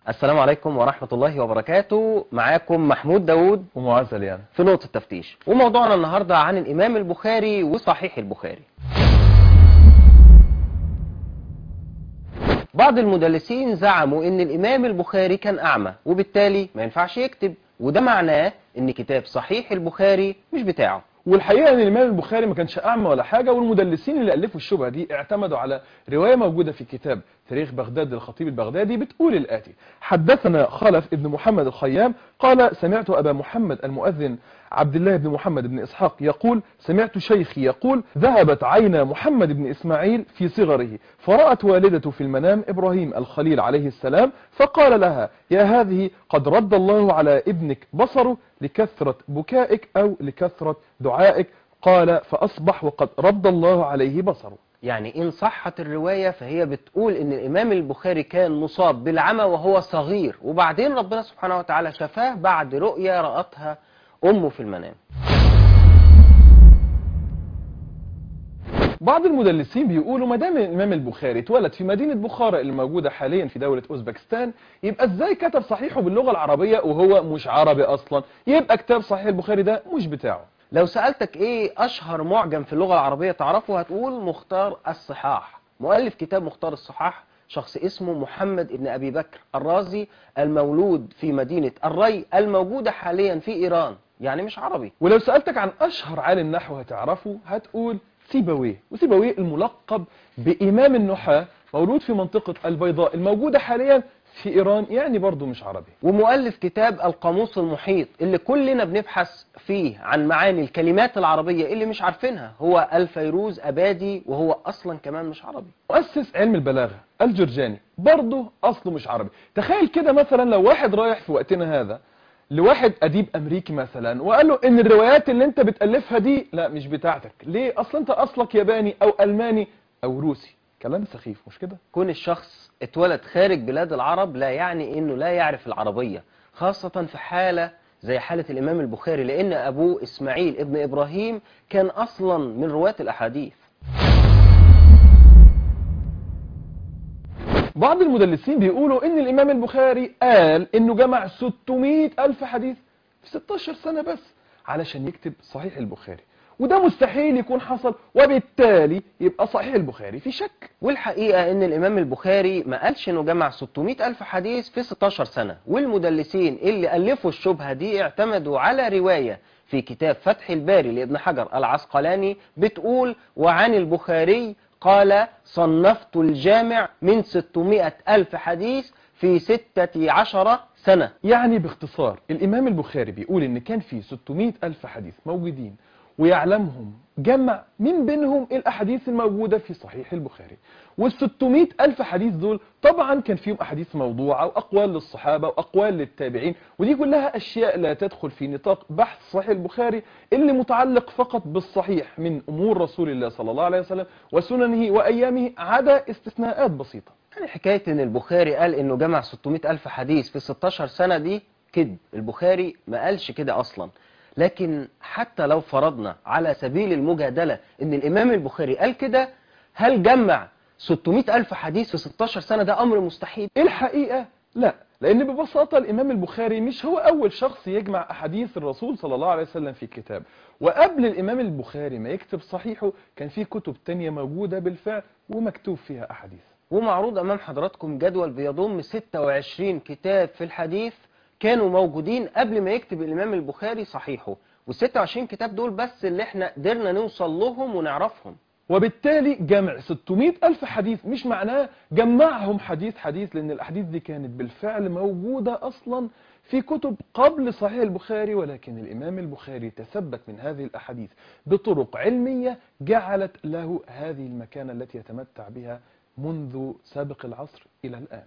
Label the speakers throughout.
Speaker 1: السلام عليكم ورحمة الله وبركاته معاكم محمود داود
Speaker 2: ومعزل يعني
Speaker 1: في نقطة تفتيش وموضوعنا النهاردة عن الإمام البخاري وصحيح البخاري بعض المدلسين زعموا ان الامام البخاري كان اعمى وبالتالي ما ينفعش يكتب وده معناه ان كتاب صحيح البخاري مش بتاعه
Speaker 2: والحقيقة ان الامام البخاري ما كانش اعمى ولا حاجة والمدلسين اللي الفوا الشبهة دي اعتمدوا على رواية موجودة في كتاب تاريخ بغداد للخطيب البغدادي بتقول الآتي حدثنا خلف ابن محمد الخيام قال سمعت أبا محمد المؤذن عبد الله بن محمد بن إسحاق يقول سمعت شيخي يقول ذهبت عين محمد بن إسماعيل في صغره فرأت والدته في المنام إبراهيم الخليل عليه السلام فقال لها يا هذه قد رد الله على ابنك بصره لكثرة بكائك أو لكثرة دعائك قال فأصبح وقد رد الله عليه بصره
Speaker 1: يعني إن صحت الرواية فهي بتقول إن الإمام البخاري كان مصاب بالعمى وهو صغير وبعدين ربنا سبحانه وتعالى شفاه بعد رؤية رأتها أمه في المنام
Speaker 2: بعض المدلسين بيقولوا ما دام الامام البخاري اتولد في مدينه بخارى اللي موجوده حاليا في دوله اوزبكستان يبقى ازاي كتب صحيحه باللغه العربيه وهو مش عربي اصلا يبقى كتاب صحيح البخاري ده مش بتاعه
Speaker 1: لو سألتك إيه أشهر معجم في اللغة العربية تعرفه هتقول مختار الصحاح مؤلف كتاب مختار الصحاح شخص اسمه محمد بن أبي بكر الرازي المولود في مدينة الري الموجودة حاليا في إيران يعني مش عربي
Speaker 2: ولو سالتك عن اشهر عالم نحو هتعرفه هتقول سيبويه وسيبويه الملقب بامام النحاة مولود في منطقه البيضاء الموجوده حاليا في ايران يعني برضه مش عربي
Speaker 1: ومؤلف كتاب القاموس المحيط اللي كلنا بنبحث فيه عن معاني الكلمات العربية اللي مش عارفينها هو الفيروز أبادي وهو أصلا كمان مش عربي
Speaker 2: مؤسس علم البلاغة الجرجاني برضه أصله مش عربي تخيل كده مثلا لو واحد رايح في وقتنا هذا لواحد أديب أمريكي مثلا وقال له إن الروايات اللي أنت بتألفها دي لا مش بتاعتك ليه أصلا أنت أصلك ياباني أو ألماني أو روسي كلام سخيف مش كده
Speaker 1: كون الشخص اتولد خارج بلاد العرب لا يعني انه لا يعرف العربية خاصة في حالة زي حالة الامام البخاري لان ابوه اسماعيل ابن ابراهيم كان اصلا من رواة الاحاديث
Speaker 2: بعض المدلسين بيقولوا ان الامام البخاري قال انه جمع 600 الف حديث في 16 سنة بس علشان يكتب صحيح البخاري وده مستحيل يكون حصل وبالتالي يبقى صحيح البخاري في شك
Speaker 1: والحقيقة ان الامام البخاري ما قالش انه جمع 600 الف حديث في 16 سنة والمدلسين اللي الفوا الشبهة دي اعتمدوا على رواية في كتاب فتح الباري لابن حجر العسقلاني بتقول وعن البخاري قال صنفت الجامع من 600 ألف حديث في ستة عشر سنة
Speaker 2: يعني باختصار الامام البخاري بيقول ان كان في 600 الف حديث موجودين ويعلمهم جمع من بينهم الاحاديث الموجودة في صحيح البخاري وال 600 الف حديث دول طبعا كان فيهم احاديث موضوعة واقوال للصحابة واقوال للتابعين ودي كلها اشياء لا تدخل في نطاق بحث صحيح البخاري اللي متعلق فقط بالصحيح من امور رسول الله صلى الله عليه وسلم وسننه وايامه عدا استثناءات بسيطة
Speaker 1: يعني حكاية ان البخاري قال انه جمع 600 ألف حديث في 16 سنة دي كذب البخاري ما قالش كده اصلا لكن حتى لو فرضنا على سبيل المجادلة ان الامام البخاري قال كده هل جمع 600 ألف حديث في 16 سنة ده امر مستحيل
Speaker 2: الحقيقة لا لأن ببساطة الإمام البخاري مش هو أول شخص يجمع أحاديث الرسول صلى الله عليه وسلم في كتاب وقبل الإمام البخاري ما يكتب صحيحه كان في كتب تانية موجودة بالفعل ومكتوب فيها أحاديث
Speaker 1: ومعروض امام حضراتكم جدول بيضم 26 كتاب في الحديث كانوا موجودين قبل ما يكتب الامام البخاري صحيحه وال 26 كتاب دول بس اللي احنا قدرنا نوصل لهم ونعرفهم
Speaker 2: وبالتالي جمع 600 ألف حديث مش معناه جمعهم حديث حديث لأن الأحاديث دي كانت بالفعل موجودة أصلا في كتب قبل صحيح البخاري ولكن الإمام البخاري تثبت من هذه الأحاديث بطرق علمية جعلت له هذه المكانة التي يتمتع بها منذ سابق العصر إلى الآن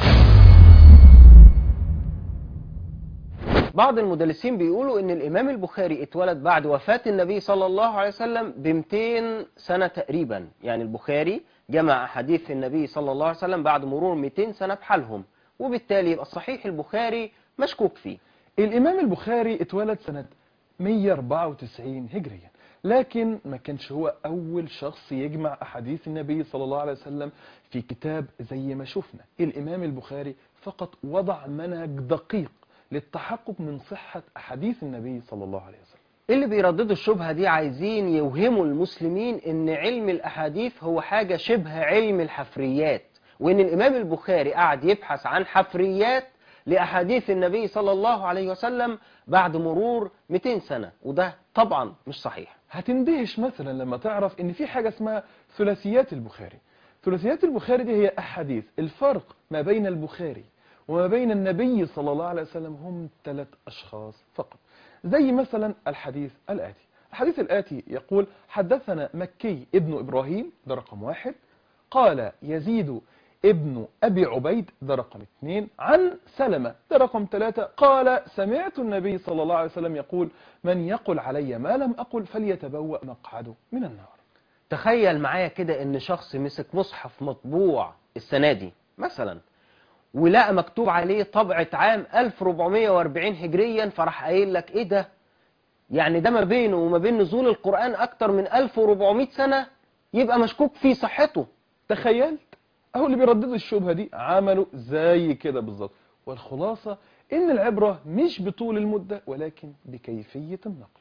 Speaker 1: بعض المدلسين بيقولوا ان الامام البخاري اتولد بعد وفاة النبي صلى الله عليه وسلم ب 200 سنة تقريبا يعني البخاري جمع احاديث النبي صلى الله عليه وسلم بعد مرور 200 سنة بحالهم وبالتالي يبقى صحيح البخاري مشكوك فيه
Speaker 2: الإمام البخاري اتولد سنة 194 هجريا لكن ما كانش هو أول شخص يجمع أحاديث النبي صلى الله عليه وسلم في كتاب زي ما شفنا الإمام البخاري فقط وضع منهج دقيق للتحقق من صحة أحاديث النبي صلى الله عليه وسلم
Speaker 1: اللي بيرددوا الشبهة دي عايزين يوهموا المسلمين ان علم الاحاديث هو حاجة شبه علم الحفريات وان الامام البخاري قعد يبحث عن حفريات لاحاديث النبي صلى الله عليه وسلم بعد مرور 200 سنة وده طبعا مش صحيح
Speaker 2: هتندهش مثلا لما تعرف ان في حاجة اسمها ثلاثيات البخاري ثلاثيات البخاري دي هي أحاديث الفرق ما بين البخاري وما بين النبي صلى الله عليه وسلم هم ثلاث أشخاص فقط زي مثلا الحديث الآتي الحديث الآتي يقول حدثنا مكي ابن إبراهيم ده رقم واحد قال يزيد ابن أبي عبيد ده رقم اثنين عن سلمة ده رقم ثلاثة قال سمعت النبي صلى الله عليه وسلم يقول من يقل علي ما لم أقل فليتبوأ مقعده من النار
Speaker 1: تخيل معايا كده ان شخص مسك مصحف مطبوع السنة دي مثلا ولقى مكتوب عليه طبعة عام 1440 هجريا فراح قايل لك ايه ده يعني ده ما بينه وما بين نزول القرآن اكتر من 1400 سنة يبقى مشكوك في صحته
Speaker 2: تخيلت اهو اللي بيرددوا الشبهة دي عملوا زي كده بالظبط والخلاصة ان العبرة مش بطول المدة ولكن بكيفية النقل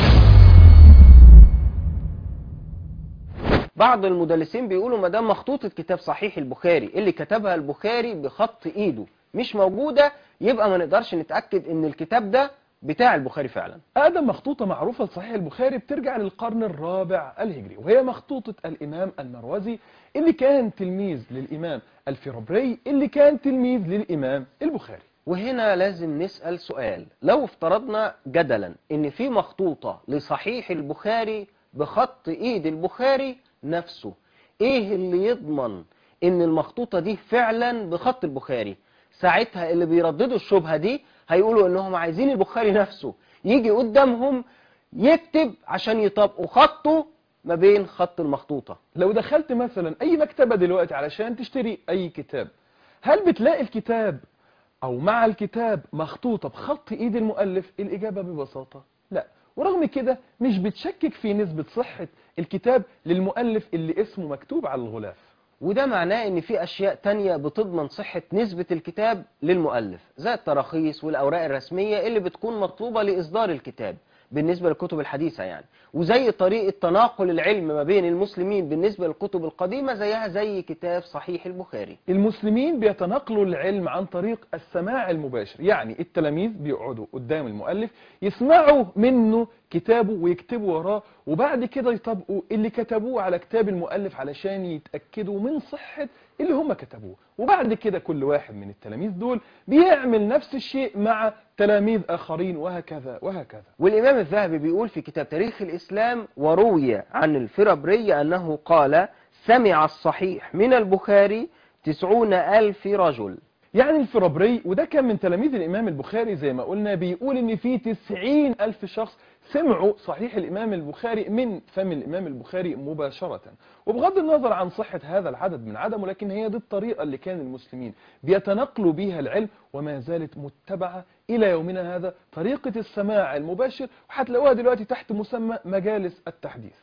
Speaker 1: بعض المدلسين بيقولوا ما دام مخطوطة كتاب صحيح البخاري اللي كتبها البخاري بخط ايده مش موجودة يبقى ما نقدرش نتأكد ان الكتاب ده بتاع البخاري فعلا
Speaker 2: أقدم مخطوطة معروفة لصحيح البخاري بترجع للقرن الرابع الهجري وهي مخطوطة الإمام المروزي اللي كان تلميذ للإمام الفيروبري اللي كان تلميذ للإمام البخاري
Speaker 1: وهنا لازم نسأل سؤال لو افترضنا جدلا ان في مخطوطة لصحيح البخاري بخط ايد البخاري نفسه ايه اللي يضمن ان المخطوطة دي فعلا بخط البخاري ساعتها اللي بيرددوا الشبهة دي هيقولوا انهم عايزين البخاري نفسه يجي قدامهم يكتب عشان يطبقوا خطه ما بين خط المخطوطة
Speaker 2: لو دخلت مثلا أي مكتبة دلوقتي علشان تشتري أي كتاب هل بتلاقي الكتاب أو مع الكتاب مخطوطة بخط إيد المؤلف الإجابة ببساطة لا ورغم كده مش بتشكك في نسبة صحة الكتاب للمؤلف اللي اسمه مكتوب على الغلاف
Speaker 1: وده معناه ان في اشياء تانية بتضمن صحة نسبة الكتاب للمؤلف زي التراخيص والاوراق الرسمية اللي بتكون مطلوبة لاصدار الكتاب بالنسبة للكتب الحديثة يعني وزي طريقة تناقل العلم ما بين المسلمين بالنسبة للكتب القديمة زيها زي كتاب صحيح البخاري
Speaker 2: المسلمين بيتناقلوا العلم عن طريق السماع المباشر يعني التلاميذ بيقعدوا قدام المؤلف يسمعوا منه كتابه ويكتبوا وراه وبعد كده يطبقوا اللي كتبوه على كتاب المؤلف علشان يتأكدوا من صحة اللي هم كتبوه وبعد كده كل واحد من التلاميذ دول بيعمل نفس الشيء مع تلاميذ آخرين وهكذا وهكذا
Speaker 1: والإمام الذهبي بيقول في كتاب تاريخ الإسلام وروي عن الفربري أنه قال سمع الصحيح من البخاري تسعون ألف رجل
Speaker 2: يعني الفرابري وده كان من تلاميذ الإمام البخاري زي ما قلنا بيقول إن في تسعين ألف شخص سمعوا صحيح الإمام البخاري من فم الإمام البخاري مباشرة وبغض النظر عن صحة هذا العدد من عدمه لكن هي دي الطريقة اللي كان المسلمين بيتنقلوا بيها العلم وما زالت متبعة إلى يومنا هذا طريقة السماع المباشر وهتلاقوها دلوقتي تحت مسمى مجالس التحديث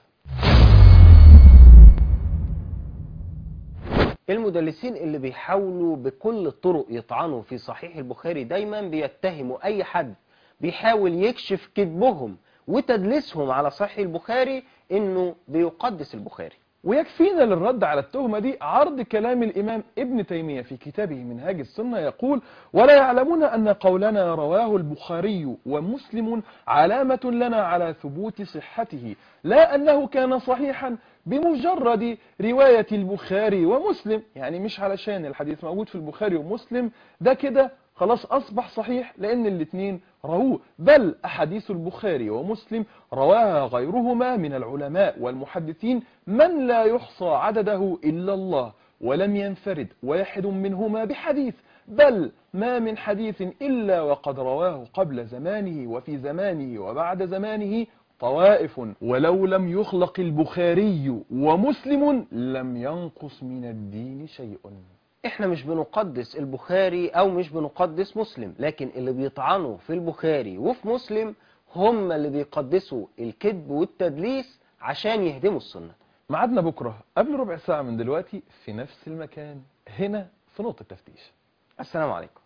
Speaker 1: المدلسين اللي بيحاولوا بكل الطرق يطعنوا في صحيح البخاري دايما بيتهموا أي حد بيحاول يكشف كذبهم وتدليسهم على صحيح البخاري انه بيقدس البخاري
Speaker 2: ويكفينا للرد على التهمة دي عرض كلام الإمام ابن تيمية في كتابه منهاج السنة يقول ولا يعلمون أن قولنا رواه البخاري ومسلم علامة لنا على ثبوت صحته لا أنه كان صحيحا بمجرد رواية البخاري ومسلم يعني مش علشان الحديث موجود في البخاري ومسلم ده كده خلاص أصبح صحيح لأن الاثنين رووه بل أحاديث البخاري ومسلم رواها غيرهما من العلماء والمحدثين من لا يحصى عدده إلا الله ولم ينفرد واحد منهما بحديث بل ما من حديث إلا وقد رواه قبل زمانه وفي زمانه وبعد زمانه طوائف ولو لم يخلق البخاري ومسلم لم ينقص من الدين شيء
Speaker 1: احنا مش بنقدس البخاري او مش بنقدس مسلم لكن اللي بيطعنوا في البخاري وفي مسلم هم اللي بيقدسوا الكذب والتدليس عشان يهدموا السنة
Speaker 2: ميعادنا بكرة قبل ربع ساعة من دلوقتي في نفس المكان هنا في نقطة تفتيش
Speaker 1: السلام عليكم